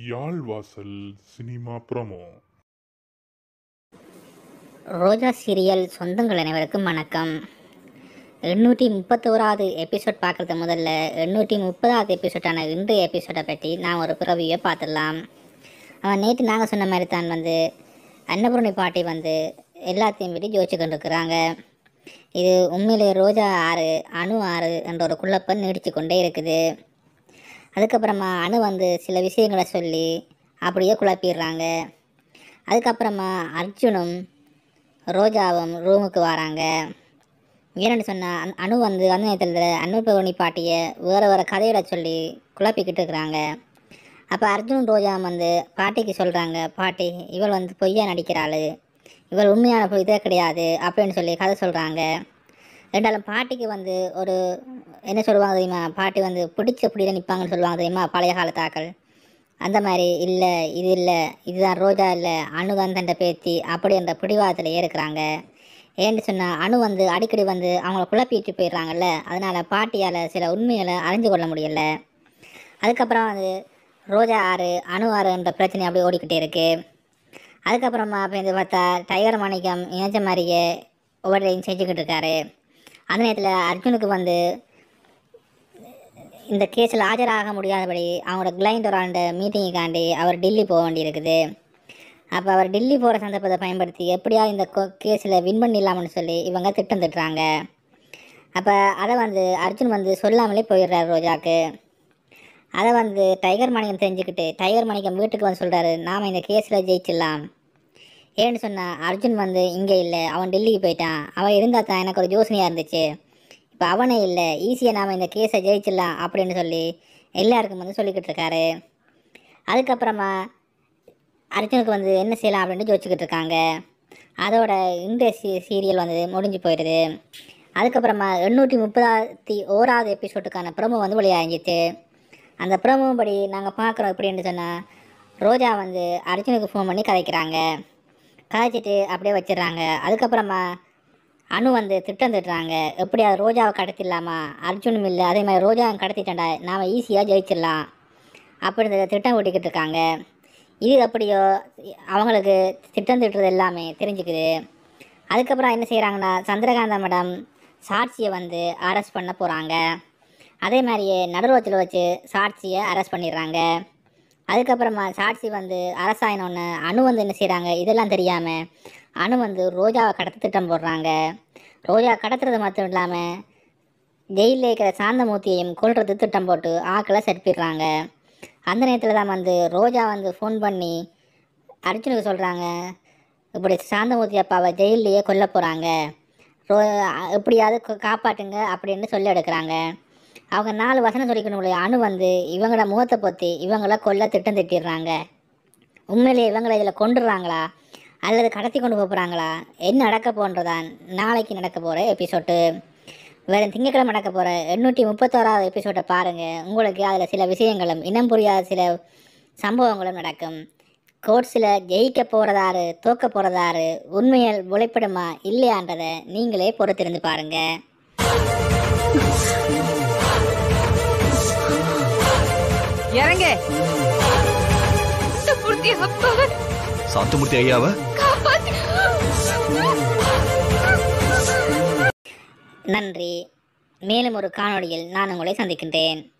யாழ்வாசல் cinema promo Roja serial சொந்தங்கள் அனைவருக்கும் வணக்கம் எண்ணூற்றி முப்பத்தோராவது எபிசோட் பார்க்குறது முதல்ல எண்ணூற்றி முப்பதாவது எபிசோடான இன்றைய எபிசோடை பற்றி நான் ஒரு பிறவியை பார்த்துடலாம் அவன் நேற்று நாங்கள் சொன்ன மாதிரி தான் வந்து அன்னபூர்ணி பாட்டி வந்து எல்லாத்தையும் விட்டு யோசிச்சுக்கிட்டு இருக்கிறாங்க இது உண்மையிலே ரோஜா ஆறு அணு ஆறு என்ற ஒரு குழப்பம் நீடிச்சு கொண்டே இருக்குது அதுக்கப்புறமா அணு வந்து சில விஷயங்களை சொல்லி அப்படியே குழப்பிடுறாங்க அதுக்கப்புறமா அர்ஜுனும் ரோஜாவும் ரூமுக்கு வராங்க ஏன்னு சொன்னால் அணு வந்து அந்த நேரத்தில் அன்னபூர்ணி பாட்டியை வேறு வேறு கதையிட சொல்லி குழப்பிக்கிட்டு இருக்கிறாங்க அப்போ அர்ஜுன் ரோஜா வந்து பாட்டிக்கு சொல்கிறாங்க பாட்டி இவள் வந்து பொய்யா நடிக்கிறாள் இவள் உண்மையான பொய் இதே கிடையாது அப்படின்னு சொல்லி கதை சொல்கிறாங்க ரெண்டாலும் பாட்டிக்கு வந்து ஒரு என்ன சொல்லுவாங்க தெரியுமா பாட்டி வந்து பிடிச்ச பிடிதான் நிற்பாங்கன்னு சொல்லுவாங்க தெரியுமா பழைய காலத்தாக்கள் அந்த மாதிரி இல்லை இது இல்லை இதுதான் ரோஜா இல்லை அணு தான் தண்டை பேத்தி அப்படி என்ற பிடிவாதத்தில் இருக்கிறாங்க ஏன்னு சொன்னால் அணு வந்து அடிக்கடி வந்து அவங்கள குழப்பிட்டு போயிடுறாங்கல்ல அதனால் பாட்டியால் சில உண்மைகளை அறிஞ்சு கொள்ள முடியல அதுக்கப்புறம் வந்து ரோஜா ஆறு அணு ஆறுன்ற பிரச்சனை அப்படியே ஓடிக்கிட்டே இருக்குது அதுக்கப்புறமா இப்போ வந்து பார்த்தா டைகர் மாணிக்கம் இணைச்ச மாதிரியே ஒவ்வொருத்தையும் செஞ்சுக்கிட்டு இருக்காரு அந்த நேரத்தில் அர்ஜுனுக்கு வந்து இந்த கேஸில் ஆஜராக முடியாதபடி அவங்களோட கிளைண்டோராண்ட மீட்டிங்குக்காண்டி அவர் டெல்லி போக வேண்டியிருக்குது அப்போ அவர் டெல்லி போகிற சந்தர்ப்பத்தை பயன்படுத்தி எப்படியா இந்த கேஸில் வின் பண்ணிடலாம்னு சொல்லி இவங்க திட்டம் திட்டுறாங்க அப்போ அதை வந்து அர்ஜுன் வந்து சொல்லாமலே போயிடுறாரு ரோஜாக்கு அதை வந்து டைகர் மாணிக்கம் தெரிஞ்சுக்கிட்டு டைகர் மாணிக்கம் வீட்டுக்கு வந்து சொல்கிறாரு நாம் இந்த கேஸில் ஜெயிச்சிடலாம் ஏன்னு சொன்னால் அர்ஜுன் வந்து இங்கே இல்லை அவன் டெல்லிக்கு போயிட்டான் அவன் இருந்தால் தான் எனக்கு ஒரு யோசனையாக இருந்துச்சு இப்போ அவனே இல்லை ஈஸியாக நாம் இந்த கேஸை ஜெயிச்சிடலாம் அப்படின்னு சொல்லி எல்லாருக்கும் வந்து சொல்லிக்கிட்டு இருக்காரு அதுக்கப்புறமா அர்ஜுனுக்கு வந்து என்ன செய்யலாம் அப்படின்னு யோசிச்சுக்கிட்டு இருக்காங்க அதோட இந்த சீ சீரியல் வந்து முடிஞ்சு போயிடுது அதுக்கப்புறமா எண்ணூற்றி முப்பதாத்தி ஓராவது எபிசோட்டுக்கான ப்ரோமோ வந்து வெளியாகிச்சு அந்த ப்ரோமோ படி நாங்கள் பார்க்குறோம் எப்படின்னு சொன்னால் ரோஜா வந்து அர்ஜுனுக்கு ஃபோன் பண்ணி கதைக்கிறாங்க கதைச்சிட்டு அப்படியே வச்சிடுறாங்க அதுக்கப்புறமா அணு வந்து திட்டம் திட்டுறாங்க எப்படியாவது ரோஜாவை கடத்திடலாமா அர்ஜுனும் இல்லை அதே மாதிரி ரோஜாவை கடத்திட்டேன்டா நாம் ஈஸியாக ஜெயிச்சிடலாம் அப்படின்னு திட்டம் ஓட்டிக்கிட்டு இருக்காங்க இது எப்படியோ அவங்களுக்கு திட்டம் திட்டுறது எல்லாமே தெரிஞ்சுக்குது அதுக்கப்புறம் என்ன செய்கிறாங்கன்னா சந்திரகாந்தா மேடம் சாட்சியை வந்து அரெஸ்ட் பண்ண போகிறாங்க அதே மாதிரியே நடுரோத்தில் வச்சு சாட்சியை அரெஸ்ட் பண்ணிடுறாங்க அதுக்கப்புறமா சாட்சி வந்து அரசாயினொன்று அணு வந்து என்ன செய்கிறாங்க இதெல்லாம் தெரியாமல் அணு வந்து ரோஜாவை கடத்த திட்டம் போடுறாங்க ரோஜா கடத்துறது மட்டும் இல்லாமல் ஜெயிலில் இருக்கிற சாந்தமூர்த்தியையும் கொல்றது திட்டம் போட்டு ஆக்களை செற்பிடுறாங்க அந்த நேரத்தில் தான் வந்து ரோஜா வந்து ஃபோன் பண்ணி அர்ஜுனுக்கு சொல்கிறாங்க இப்படி சாந்தமூர்த்தி அப்பாவை ஜெயிலையே கொல்ல போகிறாங்க ரோ எப்படியாவது கா- காப்பாட்டுங்க அப்படின்னு சொல்லி எடுக்கிறாங்க அவங்க நாலு வசனம் சொல்லிக்கணும் இல்லையா அணு வந்து இவங்களோட முகத்தை பொத்தி இவங்கள கொல்ல திட்டம் திட்டிடுறாங்க உண்மையிலே இவங்களை இதில் கொண்டுடுறாங்களா அல்லது கடத்தி கொண்டு போக போகிறாங்களா என்ன நடக்க போன்றதான் நாளைக்கு நடக்க போகிற எபிசோட்டு வேறு திங்கட்கிழமை நடக்க போகிற எண்ணூற்றி முப்பத்தோராவது எபிசோட்டை பாருங்கள் உங்களுக்கு அதில் சில விஷயங்களும் இனம் புரியாத சில சம்பவங்களும் நடக்கும் கோர்ட்ஸில் ஜெயிக்க போகிறதாரு தோக்க போகிறதாரு உண்மையில் உழைப்பிடுமா இல்லையான்றதை நீங்களே பொறுத்திருந்து பாருங்கள் இறங்க பூர்த்தி அப்பாவை சாத்துமூர்த்தி ஐயாவ காப்பாத்து நன்றி மேலும் ஒரு காணொளியில் நான் உங்களை சந்திக்கின்றேன்